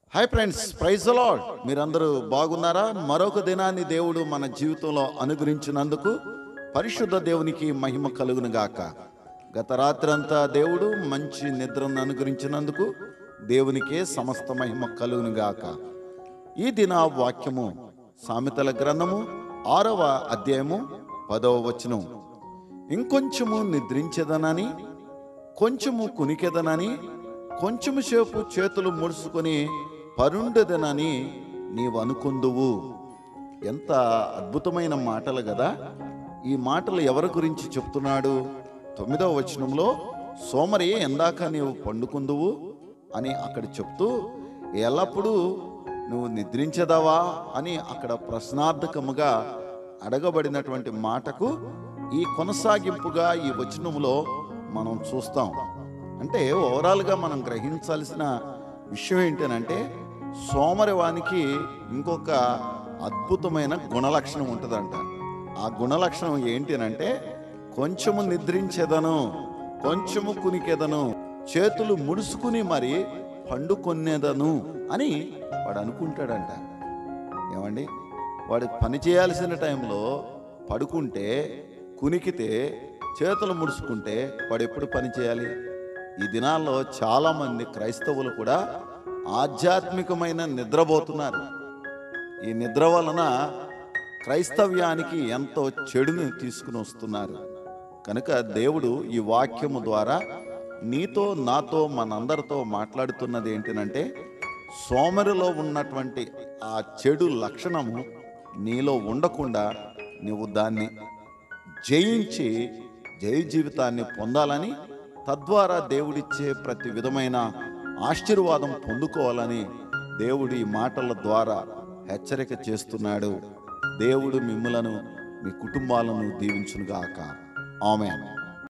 hi friends praise lord మీరందరూ బాగున్నారా మరొక దినాన్ని దేవుడు మన జీవితంలో అనుగ్రహించినందుకు పరిశుద్ధ దేవునికి మహిమ కలుగును గాక గత రాత్రి అంతా దేవుడు మంచి నిద్రను అనుగ్రహించినందుకు దేవునికే సమస్త మహిమ కలుగును గాక ఈ దిన వాక్యము సామెతల గ్రంథము ఆరవ అధ్యాయము పదవ వచనం ఇంకొంచెము నిద్రించదనని కొంచెము కునికెదనని కొంచెము సేపు చేతులు ముడుచుకొని పరుండదనని నీవు అనుకుందువు ఎంత అద్భుతమైన మాటలు కదా ఈ మాటలు ఎవరి గురించి చెప్తున్నాడు తొమ్మిదవ వచనంలో సోమరి ఎందాక నీవు పండుకుందువు అని అక్కడ చెప్తూ ఎల్లప్పుడూ నువ్వు నిద్రించదావా అని అక్కడ ప్రశ్నార్థకముగా అడగబడినటువంటి మాటకు ఈ కొనసాగింపుగా ఈ వచనములో మనం చూస్తాం అంటే ఓవరాల్గా మనం గ్రహించాల్సిన విషయం ఏంటంటే సోమరివానికి ఇంకొక అద్భుతమైన గుణలక్షణం ఉంటుందంట ఆ గుణలక్షణం ఏంటి అంటే కొంచెము నిద్రించేదను కొంచెము కునికెదను చేతులు ముడుసుకుని మరి పండుకొనేదను అని వాడు అనుకుంటాడంట ఏమండి వాడు పని చేయాల్సిన టైంలో పడుకుంటే కునికితే చేతులు ముడుచుకుంటే వాడు ఎప్పుడు పని చేయాలి ఈ దినాల్లో చాలామంది క్రైస్తవులు కూడా ఆధ్యాత్మికమైన నిద్రపోతున్నారు ఈ నిద్ర వలన క్రైస్తవ్యానికి ఎంతో చెడుని తీసుకుని వస్తున్నారు కనుక దేవుడు ఈ వాక్యము ద్వారా నీతో నాతో మనందరితో మాట్లాడుతున్నది ఏంటంటే సోమరిలో ఉన్నటువంటి ఆ చెడు లక్షణము నీలో ఉండకుండా నువ్వు దాన్ని జయించి జయ జీవితాన్ని పొందాలని తద్వారా దేవుడిచ్చే ప్రతి విధమైన ఆశీర్వాదం పొందుకోవాలని దేవుడి ఈ మాటల ద్వారా హెచ్చరిక చేస్తున్నాడు దేవుడు మిమ్మలను మీ కుటుంబాలను దీవించునుగాక ఆమెన్